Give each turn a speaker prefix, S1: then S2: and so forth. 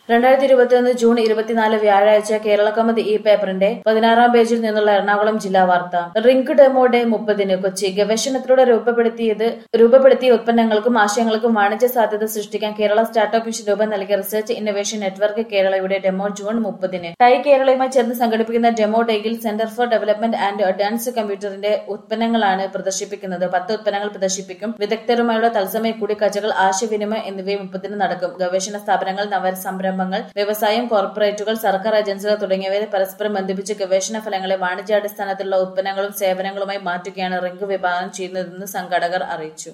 S1: രണ്ടായിരത്തി ഇരുപത്തിയൊന്ന് ജൂൺ ഇരുപത്തിനാല് വ്യാഴാഴ്ച കേരളകൗമുദി ഈ പേപ്പറിന്റെ പതിനാറാം പേജിൽ നിന്നുള്ള എറണാകുളം ജില്ലാ വാർത്ത റിങ്ക് ഡെമോ ഡേ മുപ്പതിന് കൊച്ചി ഗവേഷണത്തിലൂടെ രൂപപ്പെടുത്തിയത് രൂപപ്പെടുത്തിയ ഉത്പന്നങ്ങൾക്കും ആശയങ്ങൾക്കും വാണിജ്യ സാധ്യത സൃഷ്ടിക്കാൻ കേരള സ്റ്റാർട്ടപ്പ് മിഷൻ രൂപം നൽകിയ റിസർച്ച് ഇന്നൊവേഷൻ നെറ്റ്വർക്ക് കേരളയുടെ ഡെമോ ജൂൺ മുപ്പതിന് ടൈ കേരളയുമായി ചേർന്ന് സംഘടിപ്പിക്കുന്ന ഡെമോ ഡേയിൽ centre for development and advance കമ്പ്യൂട്ടറിന്റെ ഉത്പന്നങ്ങളാണ് പ്രദർശിപ്പിക്കുന്നത് പത്ത് ഉത്പന്നങ്ങൾ പ്രദർശിപ്പിക്കും വിദഗ്ധരുമായുള്ള തത്സമയ കൂടിക്കാഴ്ചകൾ ആശയവിനിമയം എന്നിവയും മുപ്പതിന് നടക്കും ഗവേഷണ സ്ഥാപനങ്ങൾ നവസംരംഭങ്ങൾ വ്യവസായം കോർപ്പറേറ്റുകൾ സർക്കാർ ഏജൻസികൾ തുടങ്ങിയവരെ പരസ്പരം ബന്ധിപ്പിച്ച് ഗവേഷണ ഫലങ്ങളെ വാണിജ്യാടിസ്ഥാനത്തിലുള്ള ഉത്പന്നങ്ങളും സേവനങ്ങളുമായി മാറ്റുകയാണ് റിങ്ക് വിഭാവനം ചെയ്യുന്നതെന്ന് സംഘാടകർ അറിയിച്ചു